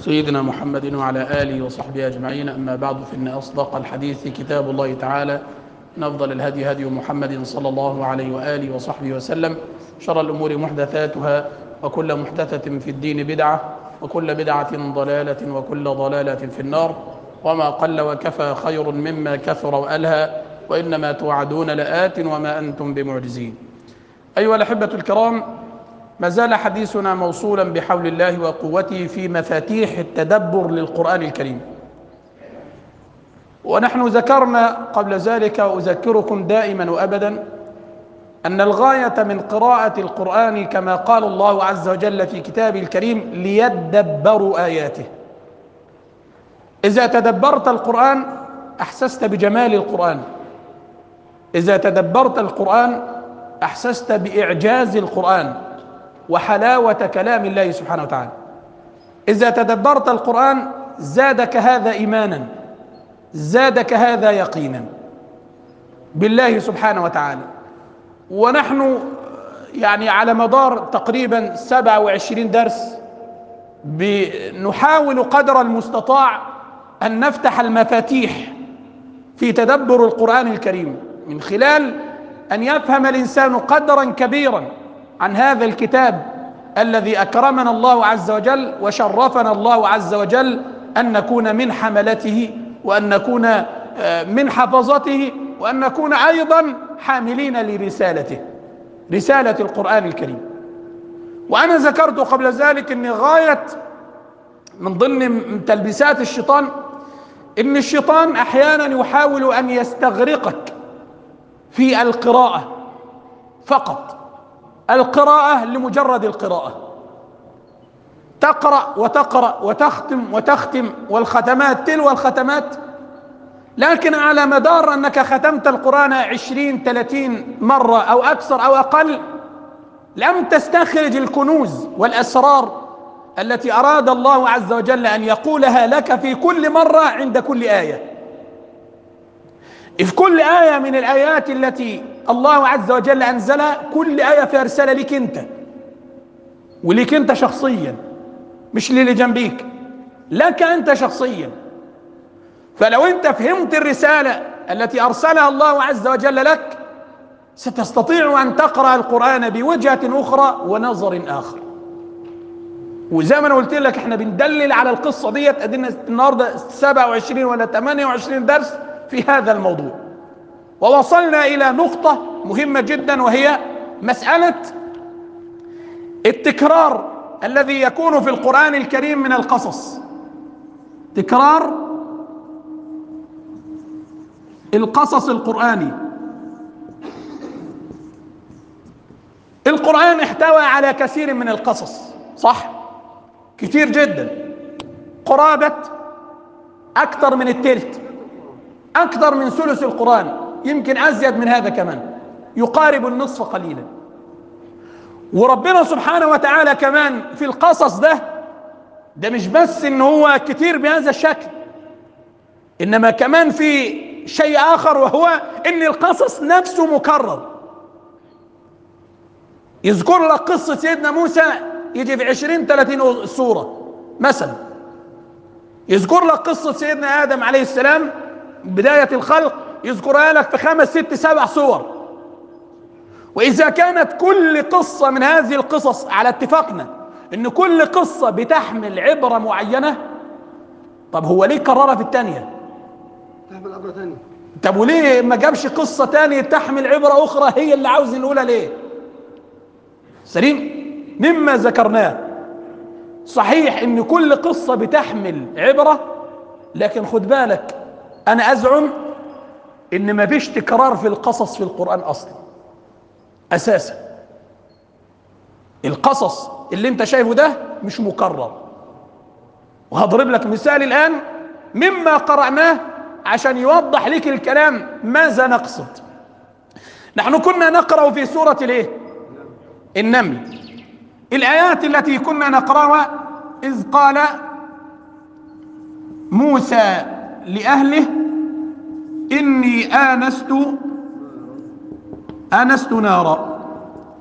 سيدنا محمد وعلى آله وصحبه أجمعين أما بعد فإن أصدق الحديث كتاب الله تعالى من أفضل الهدي هدي محمد صلى الله عليه وآله وصحبه وسلم شر الأمور محدثاتها وكل محدثة في الدين بدعة وكل بدعة ضلالة وكل ضلالة في النار وما قل وكفى خير مما كثر وألهى وإنما توعدون لآت وما أنتم بمعجزين أيها الأحبة الكرام ما زال حديثنا موصولا بحول الله وقوته في مفاتيح التدبر للقرآن الكريم ونحن ذكرنا قبل ذلك وأذكركم دائما وأبدا أن الغاية من قراءة القرآن كما قال الله عز وجل في كتابه الكريم ليدبروا آياته إذا تدبرت القرآن أحسست بجمال القرآن إذا تدبرت القرآن أحسست بإعجاز القرآن وحلاوة كلام الله سبحانه وتعالى إذا تدبرت القرآن زادك هذا إيمانا زادك هذا يقينا بالله سبحانه وتعالى ونحن يعني على مدار تقريبا 27 درس نحاول قدر المستطاع أن نفتح المفاتيح في تدبر القرآن الكريم من خلال أن يفهم الإنسان قدرا كبيرا عن هذا الكتاب الذي أكرمنا الله عز وجل وشرفنا الله عز وجل أن نكون من حملته وأن نكون من حفظته وأن نكون أيضا حاملين لرسالته رسالة القرآن الكريم وأنا ذكرت قبل ذلك أن غاية من ضمن تلبيسات الشيطان أن الشيطان أحيانا يحاول أن يستغرقك في القراءة فقط القراءة لمجرد القراءة تقرأ وتقرأ وتختم وتختم والختمات تلو الختمات لكن على مدار أنك ختمت القرآن عشرين ثلاثين مرة أو أكثر أو أقل لم تستخرج الكنوز والأسرار التي أراد الله عز وجل أن يقولها لك في كل مرة عند كل آية في كل آية من الآيات التي الله عز وجل أنزلها كل آية فيها رسالة لك أنت ولك أنت شخصيا مش للي جنبيك لك أنت شخصيا فلو أنت فهمت الرسالة التي أرسلها الله عز وجل لك ستستطيع أن تقرأ القرآن بوجهة أخرى ونظر آخر وزي ما أنا قلت لك احنا بندلل على القصة ديت أدينا النهاردة 27 ولا 28 درس في هذا الموضوع ووصلنا إلى نقطة مهمة جدا وهي مسألة التكرار الذي يكون في القرآن الكريم من القصص تكرار القصص القرآني القرآن احتوى على كثير من القصص صح كتير جدا قرابة أكثر من التلت أكثر من ثلث القرآن يمكن أزيد من هذا كمان يقارب النصف قليلا وربنا سبحانه وتعالى كمان في القصص ده ده مش بس ان هو كتير بهذا الشكل انما كمان في شيء اخر وهو ان القصص نفسه مكرر يذكر لك قصة سيدنا موسى يجي في عشرين ثلاثين سورة مثلا يذكر لك قصة سيدنا آدم عليه السلام بداية الخلق يذكرها لك في خمس ست سبع صور وإذا كانت كل قصة من هذه القصص على اتفاقنا إن كل قصة بتحمل عبرة معينة طب هو ليه كررها في الثانية؟ تحمل عبرة ثانية طب وليه ما جابش قصة تانية تحمل عبرة أخرى هي اللي عاوز نقولها ليه؟ سليم؟ مما ذكرناه صحيح إن كل قصة بتحمل عبرة لكن خد بالك أنا أزعم إن ما فيش تكرار في القصص في القرآن أصلا أساسا القصص اللي أنت شايفه ده مش مكرر وهضرب لك مثال الآن مما قرأناه عشان يوضح لك الكلام ماذا نقصد نحن كنا نقرأ في سورة الايه النمل الآيات التي كنا نقرأها إذ قال موسى لأهله إني آنست آنست نارا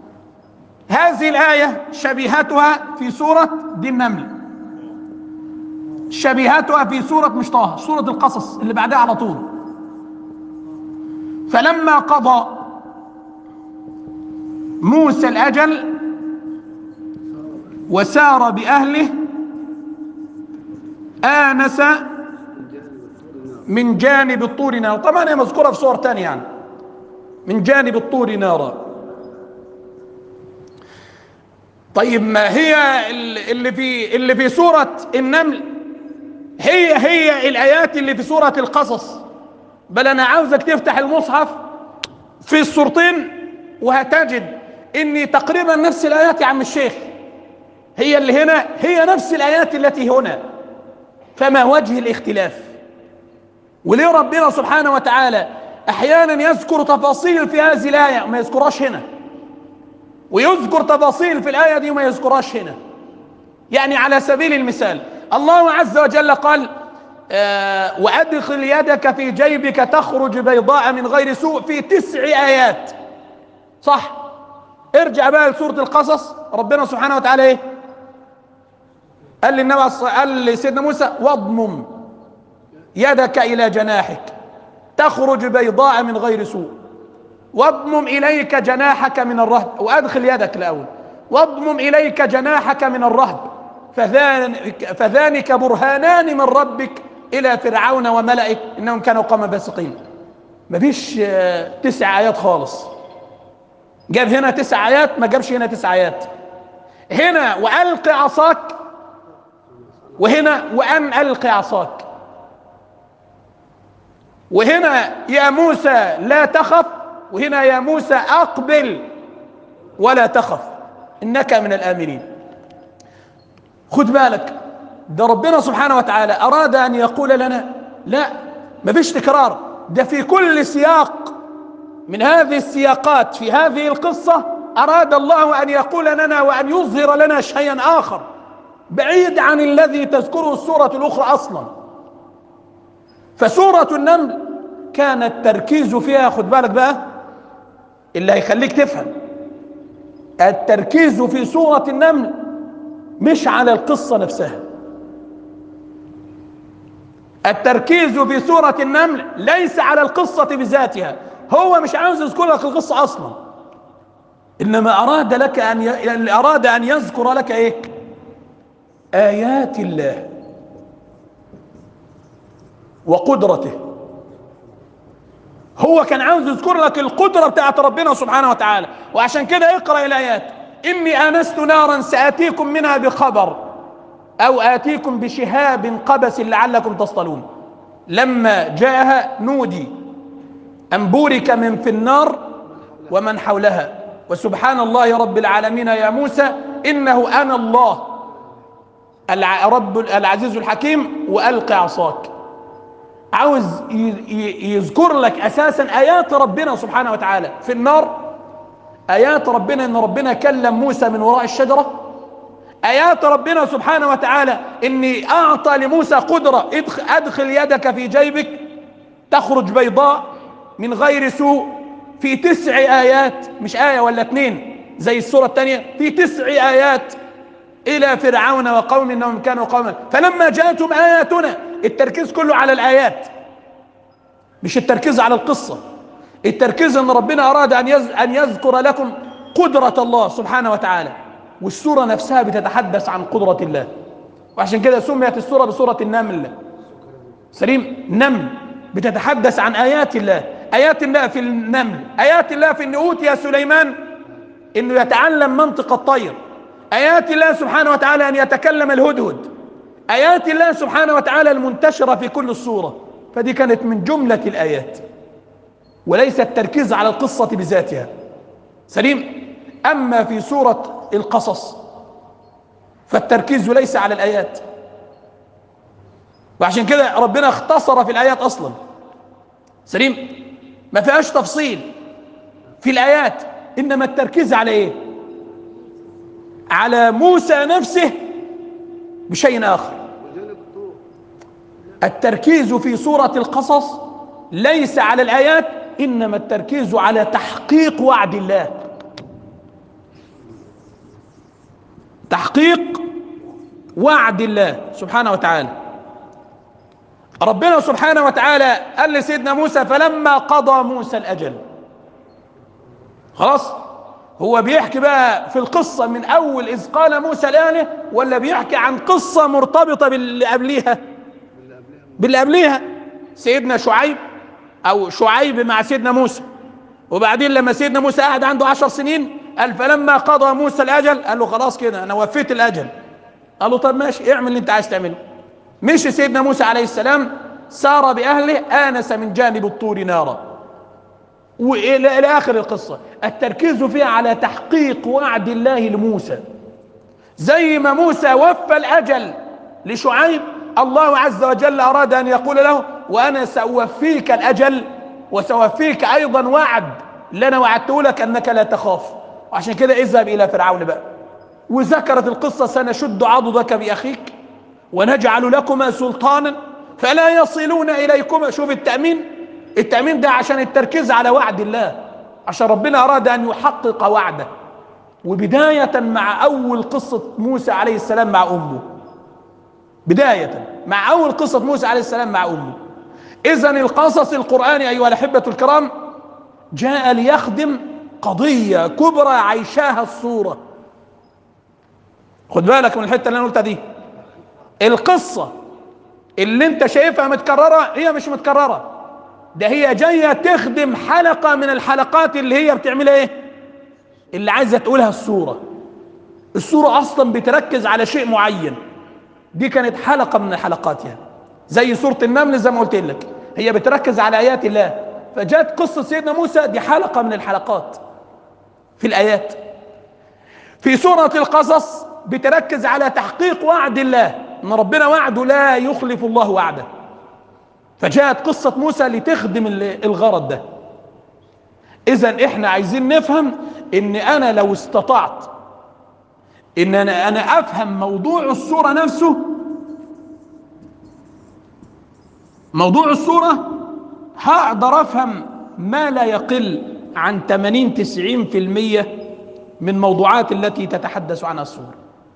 هذه الآية شبيهتها في سورة دي النمل شبيهتها في سورة مش طه سورة القصص اللي بعدها على طول فلما قضى موسى الأجل وسار بأهله آنس من جانب الطور نارا طبعا هي مذكورة في صور تانية يعني من جانب الطور نارا طيب ما هي اللي في اللي في سورة النمل هي هي الآيات اللي في سورة القصص بل أنا عاوزك تفتح المصحف في الصورتين وهتجد إني تقريبا نفس الآيات يا عم الشيخ هي اللي هنا هي نفس الآيات التي هنا فما وجه الاختلاف وليه ربنا سبحانه وتعالى أحيانا يذكر تفاصيل في هذه الآية وما يذكرهاش هنا ويذكر تفاصيل في الآية دي وما يذكرهاش هنا يعني على سبيل المثال الله عز وجل قال آه وأدخل يدك في جيبك تخرج بيضاء من غير سوء في تسع آيات صح ارجع بقى لسورة القصص ربنا سبحانه وتعالى ايه قال للنبي قال لسيدنا موسى واضمم يدك إلى جناحك تخرج بيضاء من غير سوء واضمم إليك جناحك من الرهب وأدخل يدك الأول واضمم إليك جناحك من الرهب فذلك, فذلك برهانان من ربك إلى فرعون وملئه إنهم كانوا قوما فاسقين مفيش تسع آيات خالص جاب هنا تسع آيات ما جابش هنا تسع آيات هنا وألق عصاك وهنا وأن ألق عصاك وهنا يا موسى لا تخف وهنا يا موسى أقبل ولا تخف إنك من الآمنين خد بالك ده ربنا سبحانه وتعالى أراد أن يقول لنا لا مفيش تكرار ده في كل سياق من هذه السياقات في هذه القصة أراد الله أن يقول لنا وأن يظهر لنا شيئا آخر بعيد عن الذي تذكره السورة الأخرى أصلا فسورة النمل كان التركيز فيها خد بالك بقى اللي هيخليك تفهم التركيز في سورة النمل مش على القصة نفسها التركيز في سورة النمل ليس على القصة بذاتها هو مش عاوز يذكر لك القصة أصلا إنما أراد لك أن ي... أراد أن يذكر لك إيه آيات الله وقدرته هو كان عاوز يذكر لك القدرة بتاعت ربنا سبحانه وتعالى وعشان كده اقرأ الآيات إني آنست نارا سآتيكم منها بخبر أو آتيكم بشهاب قبس لعلكم تصطلون لما جاءها نودي أن بورك من في النار ومن حولها وسبحان الله رب العالمين يا موسى إنه أنا الله الع... رب العزيز الحكيم وألق عصاك عاوز يذكر لك أساسا آيات ربنا سبحانه وتعالى في النار آيات ربنا إن ربنا كلم موسى من وراء الشجرة آيات ربنا سبحانه وتعالى إني أعطى لموسى قدرة ادخل, أدخل يدك في جيبك تخرج بيضاء من غير سوء في تسع آيات مش آية ولا اتنين زي السورة الثانية في تسع آيات إلى فرعون وقوم إنهم كانوا قوما فلما جاءتهم آياتنا التركيز كله على الآيات مش التركيز على القصة التركيز أن ربنا أراد أن أن يذكر لكم قدرة الله سبحانه وتعالى والسورة نفسها بتتحدث عن قدرة الله وعشان كده سميت السورة بسورة النمل سليم نمل بتتحدث عن آيات الله آيات الله في النمل آيات الله في أن أوتي سليمان أنه يتعلم منطق الطير آيات الله سبحانه وتعالى أن يتكلم الهدهد آيات الله سبحانه وتعالى المنتشرة في كل الصورة فدي كانت من جملة الآيات وليس التركيز على القصة بذاتها سليم أما في سورة القصص فالتركيز ليس على الآيات وعشان كده ربنا اختصر في الآيات أصلا سليم ما فيهاش تفصيل في الآيات إنما التركيز على إيه على موسى نفسه بشيء آخر التركيز في سورة القصص ليس على الآيات إنما التركيز على تحقيق وعد الله تحقيق وعد الله سبحانه وتعالى ربنا سبحانه وتعالى قال لسيدنا موسى فلما قضى موسى الأجل خلاص هو بيحكي بقى في القصة من أول إذ قال موسى لأهله ولا بيحكي عن قصة مرتبطة باللي قبليها باللي قبليها سيدنا شعيب أو شعيب مع سيدنا موسى وبعدين لما سيدنا موسى قعد عنده عشر سنين قال فلما قضى موسى الأجل قال له خلاص كده أنا وفيت الأجل قال له طب ماشي اعمل اللي أنت عايز تعمله مشي سيدنا موسى عليه السلام سار بأهله آنس من جانب الطور نارا وإلى إلى آخر القصة التركيز فيها على تحقيق وعد الله لموسى زي ما موسى وفى الأجل لشعيب الله عز وجل أراد أن يقول له وأنا سأوفيك الأجل وسأوفيك أيضا وعد اللي أنا وعدته لك أنك لا تخاف وعشان كده اذهب إلى فرعون بقى وذكرت القصة سنشد عضدك بأخيك ونجعل لكما سلطانا فلا يصلون إليكما شوف التأمين التأمين ده عشان التركيز على وعد الله عشان ربنا أراد أن يحقق وعده وبداية مع أول قصة موسى عليه السلام مع أمه بداية مع أول قصة موسى عليه السلام مع أمه إذا القصص القرآني أيها الأحبة الكرام جاء ليخدم قضية كبرى عيشاها الصورة خد بالك من الحتة اللي أنا قلتها دي القصة اللي انت شايفها متكررة هي مش متكررة ده هي جاية تخدم حلقة من الحلقات اللي هي بتعملها ايه اللي عايزة تقولها الصورة الصورة اصلا بتركز على شيء معين دي كانت حلقة من حلقاتها زي سورة النمل زي ما قلت لك هي بتركز على ايات الله فجاءت قصة سيدنا موسى دي حلقة من الحلقات في الايات في سورة القصص بتركز على تحقيق وعد الله ان ربنا وعده لا يخلف الله وعده فجاءت قصة موسى لتخدم الغرض ده اذا احنا عايزين نفهم ان انا لو استطعت ان انا انا افهم موضوع الصورة نفسه موضوع الصورة هقدر افهم ما لا يقل عن 80 90% من موضوعات التي تتحدث عنها الصورة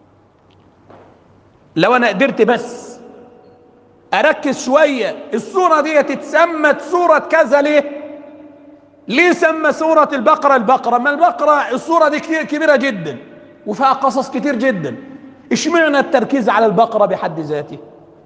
لو انا قدرت بس اركز شوية الصورة دي تتسمى سورة كذا ليه ليه سمى سورة البقرة البقرة ما البقرة الصورة دي كتير كبيرة جدا وفيها قصص كتير جدا اشمعنى التركيز على البقرة بحد ذاته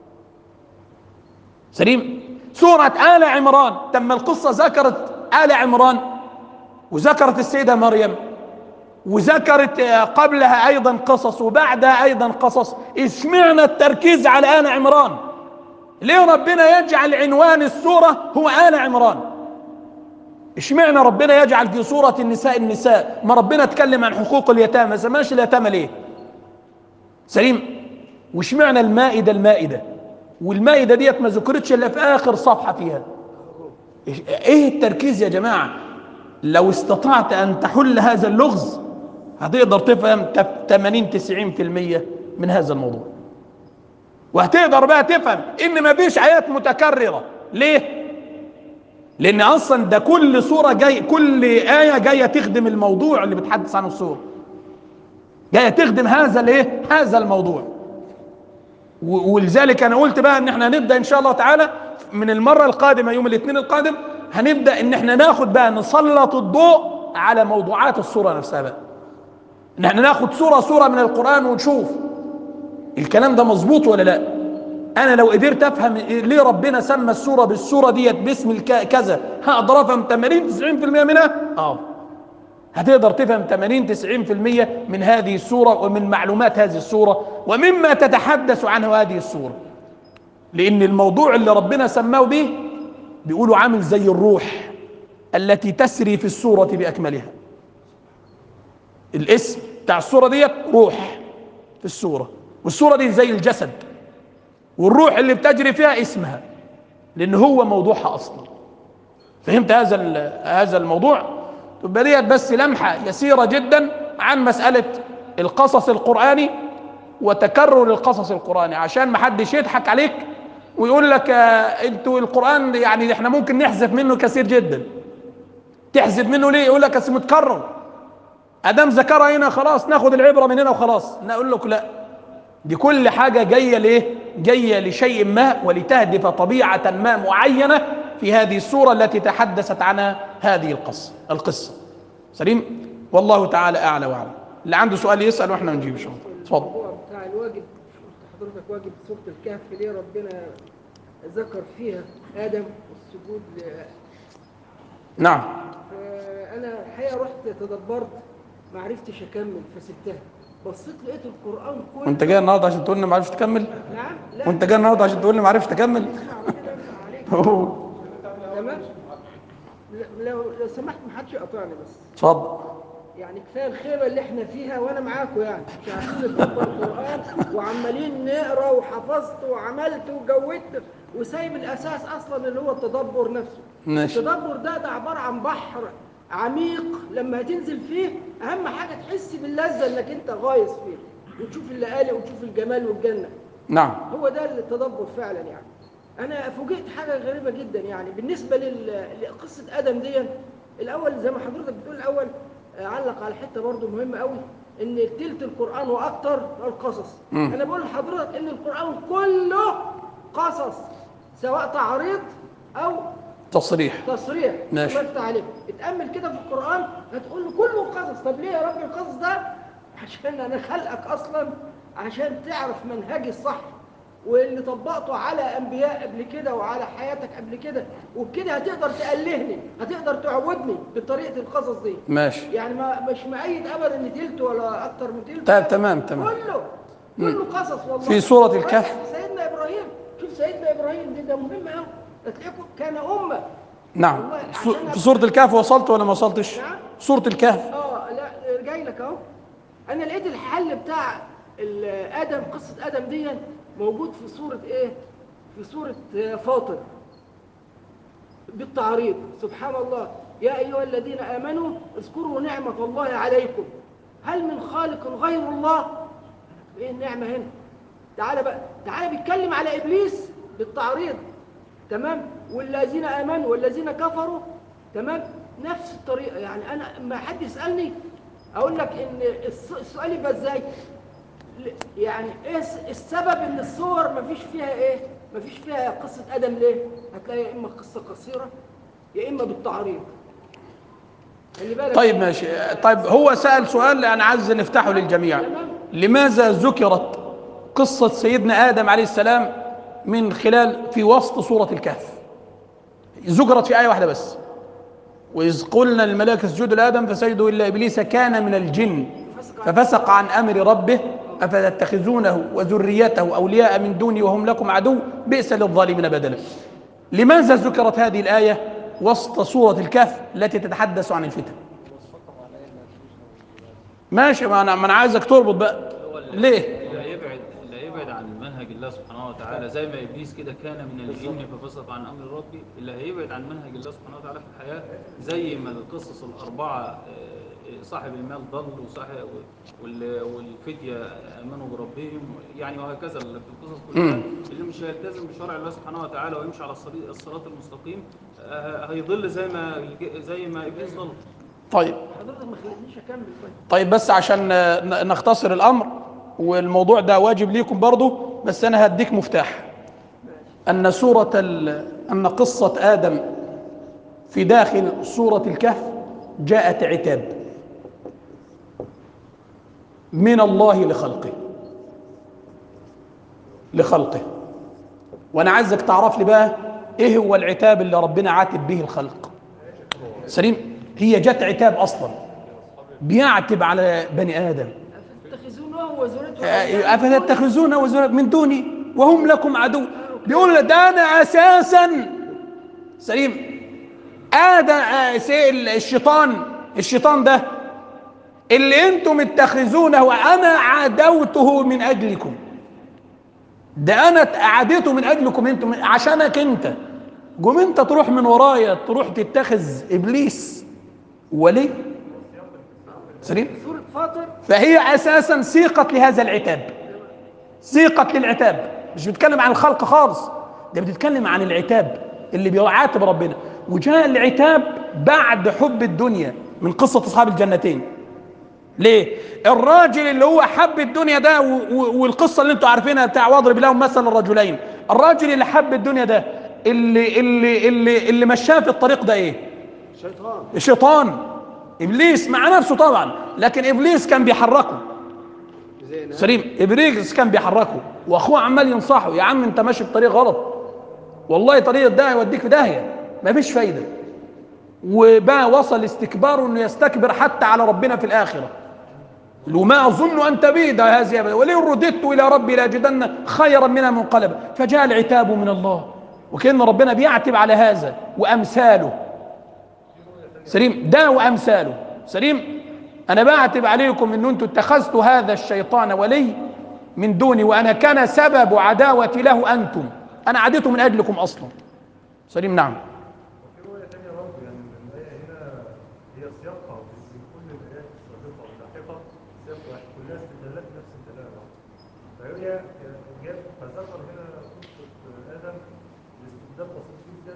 سليم سورة آل عمران تم القصة ذكرت آل عمران وذكرت السيدة مريم وذكرت قبلها ايضا قصص وبعدها ايضا قصص اشمعنى التركيز على ال عمران ليه ربنا يجعل عنوان السوره هو ال عمران اشمعنى ربنا يجعل في سوره النساء النساء ما ربنا اتكلم عن حقوق اليتامى ما سماش اليتامى ليه سليم واشمعنى المائده المائده والمائده ديت ما ذكرتش الا في اخر صفحه فيها ايه التركيز يا جماعه لو استطعت ان تحل هذا اللغز هتقدر تفهم 80 90% من هذا الموضوع وهتقدر بقى تفهم ان مفيش ايات متكرره ليه لان اصلا ده كل صوره جاي كل ايه جايه تخدم الموضوع اللي بتحدث عنه الصوره جايه تخدم هذا الايه هذا الموضوع ولذلك انا قلت بقى ان احنا هنبدا ان شاء الله تعالى من المره القادمه يوم الاثنين القادم هنبدا ان احنا ناخد بقى نسلط الضوء على موضوعات الصوره نفسها بقى ان احنا ناخد صوره صوره من القران ونشوف الكلام ده مظبوط ولا لا انا لو قدرت افهم ليه ربنا سمى السوره بالسوره ديت باسم الك... كذا هقدر افهم 80 90% منها اه هتقدر تفهم 80 90% من هذه السوره ومن معلومات هذه السوره ومما تتحدث عنه هذه السوره لان الموضوع اللي ربنا سماه به بيقولوا عامل زي الروح التي تسري في السوره باكملها الاسم بتاع السوره ديت روح في السوره والسوره دي زي الجسد والروح اللي بتجري فيها اسمها لان هو موضوعها اصلا فهمت هذا هذا الموضوع تبقى ديت بس لمحه يسيره جدا عن مساله القصص القراني وتكرر القصص القراني عشان ما حدش يضحك عليك ويقول لك انتوا القران يعني احنا ممكن نحذف منه كثير جدا تحذف منه ليه يقول لك اصل متكرر ادام ذكرها هنا خلاص ناخد العبره من هنا وخلاص نقول لك لا دي كل حاجه جايه ليه جايه لشيء ما ولتهدف طبيعه ما معينه في هذه السوره التي تحدثت عنها هذه القصه القصه سليم والله تعالى اعلى واعلم اللي عنده سؤال يسال واحنا نجيب ان شاء الله اتفضل الموضوع بتاع الواجب قلت حضرتك واجب سورة الكهف ليه ربنا ذكر فيها آدم والسجود ل... نعم فأنا الحقيقة رحت تدبرت ما عرفتش أكمل فسبتها بصيت لقيت القرآن كله وانت جاي النهارده عشان تقول لي ما عرفتش تكمل نعم لا وانت جاي النهارده عشان تقول لي ما عرفتش تكمل اسمع كده اسمع عليك تمام ل- لو لو سمحت ما حدش يقاطعني بس اتفضل يعني كفايه الخيبه اللي احنا فيها وانا معاكم يعني مش عارفين نتدبر القران وعمالين نقرا وحفظت وعملت وجودت وسايب الاساس اصلا اللي هو التدبر نفسه ماشي التدبر ده ده عباره عن بحر عميق لما هتنزل فيه اهم حاجه تحس باللذه انك انت غايص فيه وتشوف الليالي وتشوف الجمال والجنه نعم هو ده التدبر فعلا يعني انا فوجئت حاجه غريبه جدا يعني بالنسبه لل- لقصه ادم دي الاول زي ما حضرتك بتقول الاول آه، علق على حته برضو مهمه قوي ان تلت القران واكتر القصص مم. انا بقول لحضرتك ان القران كله قصص سواء تعريض او تصريح تصريح ماشي. الله يفتح عليك اتامل كده في القران هتقول له كله قصص طب ليه يا رب القصص ده عشان انا خلقك اصلا عشان تعرف منهجي الصح واللي طبقته على انبياء قبل كده وعلى حياتك قبل كده وبكده هتقدر تألهني هتقدر تعودني بطريقه القصص دي ماشي يعني ما مش مؤيد ابدا ان تلت ولا اكتر من تلت طيب تمام تمام كله كله قصص والله في سورة الكهف. سيدنا ابراهيم شوف سيدنا ابراهيم ده, ده مهم قوي تلاقيه كان امه نعم والله سو- عشان في سورة الكهف وصلت ولا ما وصلتش نعم. سورة الكهف اه لا جاي لك اهو انا لقيت الحل بتاع ال- ادم قصه ادم دي موجود في سوره ايه في سوره آه، فاطر بالتعريض سبحان الله يا ايها الذين امنوا اذكروا نعمه الله عليكم هل من خالق غير الله ايه النعمه هنا تعالى بقى تعالى بيتكلم على ابليس بالتعريض تمام والذين امنوا والذين كفروا تمام نفس الطريقه يعني انا اما حد يسالني اقول لك ان الس- السؤال يبقى ازاي ل- يعني ايه الس- السبب ان الصور ما فيش فيها ايه ما فيش فيها قصه ادم ليه هتلاقي يا اما قصه قصيره يا اما بالتعريض خلي بالك طيب ماشي طيب هو سأل سؤال أنا عايز نفتحه للجميع لماذا ذكرت قصة سيدنا آدم عليه السلام من خلال في وسط سورة الكهف ذكرت في آية واحدة بس وإذ قلنا للملائكة اسجدوا لآدم فسجدوا إلا إبليس كان من الجن ففسق عن أمر ربه أفتتخذونه وذريته أولياء من دوني وهم لكم عدو بئس للظالمين بدلا لماذا ذكرت هذه الآية وسط سورة الكهف التي تتحدث عن الفتن ماشي ما أنا, ما أنا عايزك تربط بقى ليه لا يبعد لا يبعد عن منهج الله سبحانه وتعالى زي ما ابليس كده كان من الجن ففسق عن امر ربي اللي هيبعد عن منهج الله سبحانه وتعالى في الحياه زي ما القصص الاربعه آه، صاحب المال ضل وصاحب وال- والفديه امنوا بربهم يعني وهكذا اللي في القصص كلها اللي مش هيلتزم بشرع الله سبحانه وتعالى ويمشي على الصري- الصراط المستقيم آه، هيضل زي ما الج- زي ما ابليس ضل طيب حضرتك ما خلتنيش اكمل طيب طيب بس عشان آه، ن- نختصر الأمر والموضوع ده واجب ليكم برضه بس أنا هديك مفتاح أن سورة ال- أن قصة آدم في داخل سورة الكهف جاءت عتاب من الله لخلقه لخلقه وانا عايزك تعرف لي بقى ايه هو العتاب اللي ربنا عاتب به الخلق سليم هي جت عتاب اصلا بيعتب على بني ادم تتخذونه وزرته آه، افتتخذون وزرا من دوني وهم لكم عدو بيقول ده انا اساسا سليم ادم آه، سي- الشيطان الشيطان ده اللي انتم اتخذونه وانا عدوته من اجلكم ده انا عاديته من اجلكم انتم عشانك انت قوم انت تروح من ورايا تروح تتخذ ابليس ولي سليم سوره فاطر فهي اساسا سيقت لهذا العتاب سيقت للعتاب مش بتتكلم عن الخلق خالص ده بتتكلم عن العتاب اللي بيعاتب ربنا وجاء العتاب بعد حب الدنيا من قصة أصحاب الجنتين ليه الراجل اللي هو حب الدنيا ده و- و- والقصه اللي انتوا عارفينها بتاع واضرب لهم مثل الرجلين الراجل اللي حب الدنيا ده اللي اللي اللي اللي مشاه في الطريق ده ايه شيطان الشيطان ابليس مع نفسه طبعا لكن ابليس كان بيحركه زين ها؟ سليم ابليس كان بيحركه واخوه عمال ينصحه يا عم انت ماشي بطريق غلط والله طريق ده يوديك في داهيه مفيش فايده وبقى وصل استكباره انه يستكبر حتى على ربنا في الاخره وما اظن ان تبيد هذه ابدا ولئن رددت الى ربي لاجدن خيرا منها منقلبا فجاء العتاب من الله وكان ربنا بيعتب على هذا وامثاله سليم ده وامثاله سليم انا بعتب عليكم ان انتم اتخذتوا هذا الشيطان ولي من دوني وانا كان سبب عداوتي له انتم انا عاديته من اجلكم اصلا سليم نعم وفي رواية تانية برضه يعني الآية هنا هي سياقها في كل الآيات السابقة واللاحقة سياق واحد كلها استدلالات نفس الدلالة فهي جاب فذكر هنا قصة آدم باستدلال بسيط جدا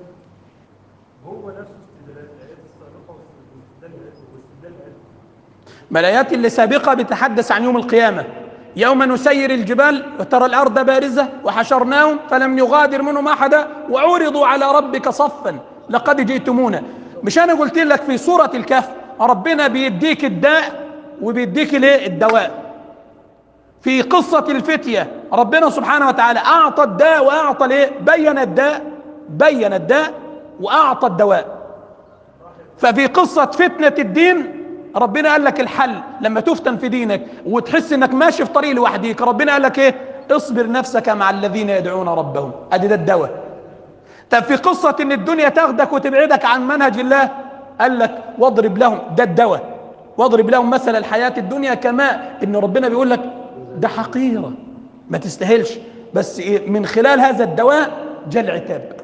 هو نفسه استدلالات الآيات السابقة واستدلال واستدلال الآيات ما الايات اللي سابقه بتحدث عن يوم القيامه يوم نسير الجبال وترى الارض بارزه وحشرناهم فلم نغادر منهم احدا وعرضوا على ربك صفا لقد جئتمونا مش انا قلت لك في سوره الكهف ربنا بيديك الداء وبيديك الايه الدواء في قصة الفتية ربنا سبحانه وتعالى أعطى الداء وأعطى الإيه؟ بين الداء بين الداء وأعطى الدواء ففي قصة فتنة الدين ربنا قال لك الحل لما تفتن في دينك وتحس انك ماشي في طريق لوحديك ربنا قال لك ايه اصبر نفسك مع الذين يدعون ربهم ادي ده الدواء طب في قصة ان الدنيا تاخدك وتبعدك عن منهج الله قال لك واضرب لهم ده الدواء واضرب لهم مثل الحياة الدنيا كماء ان ربنا بيقول لك ده حقيرة ما تستاهلش بس إيه من خلال هذا الدواء جاء العتاب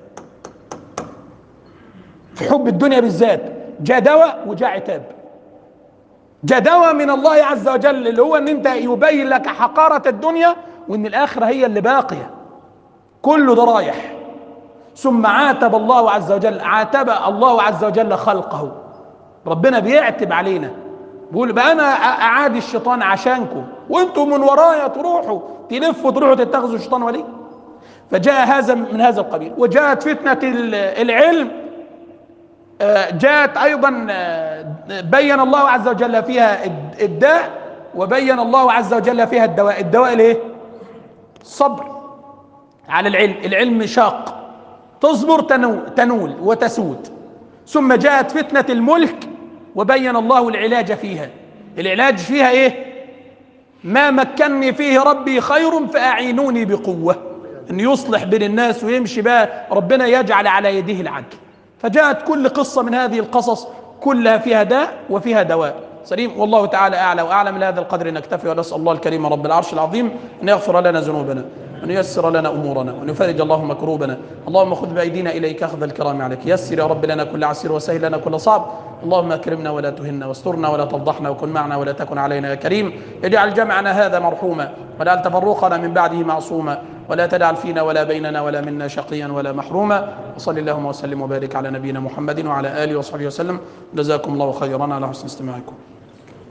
في حب الدنيا بالذات جاء دواء وجاء عتاب جاء دواء من الله عز وجل اللي هو ان انت يبين لك حقارة الدنيا وان الاخرة هي اللي باقية كله ده رايح ثم عاتب الله عز وجل عاتب الله عز وجل خلقه ربنا بيعتب علينا بيقول بقى انا اعادي الشيطان عشانكم وانتم من ورايا تروحوا تلفوا تروحوا تتخذوا الشيطان ولي فجاء هذا من هذا القبيل وجاءت فتنة ال- العلم آه، جاءت ايضا آه، بين الله عز وجل فيها الد- الداء وبين الله عز وجل فيها الدواء الدواء الايه الصبر على العلم العلم شاق تصبر تنو- تنول وتسود ثم جاءت فتنة الملك وبين الله العلاج فيها العلاج فيها ايه ما مكنني فيه ربي خير فأعينوني بقوة أن يصلح بين الناس ويمشي بقى ربنا يجعل على يده العدل فجاءت كل قصة من هذه القصص كلها فيها داء وفيها دواء سليم والله تعالى أعلى وأعلم من هذا القدر نكتفي ونسأل الله الكريم رب العرش العظيم أن يغفر لنا ذنوبنا وأن ييسر لنا أمورنا وأن يفرج اللهم كروبنا اللهم خذ بأيدينا إليك أخذ الكرام عليك يسر يا رب لنا كل عسير وسهل لنا كل صعب اللهم اكرمنا ولا تهنا واسترنا ولا تفضحنا وكن معنا ولا تكن علينا يا كريم اجعل جمعنا هذا مرحوما ولا تفرقنا من بعده معصوما ولا تجعل فينا ولا بيننا ولا منا شقيا ولا محروما وصل اللهم وسلم وبارك على نبينا محمد وعلى اله وصحبه وسلم جزاكم الله خيرا على حسن استماعكم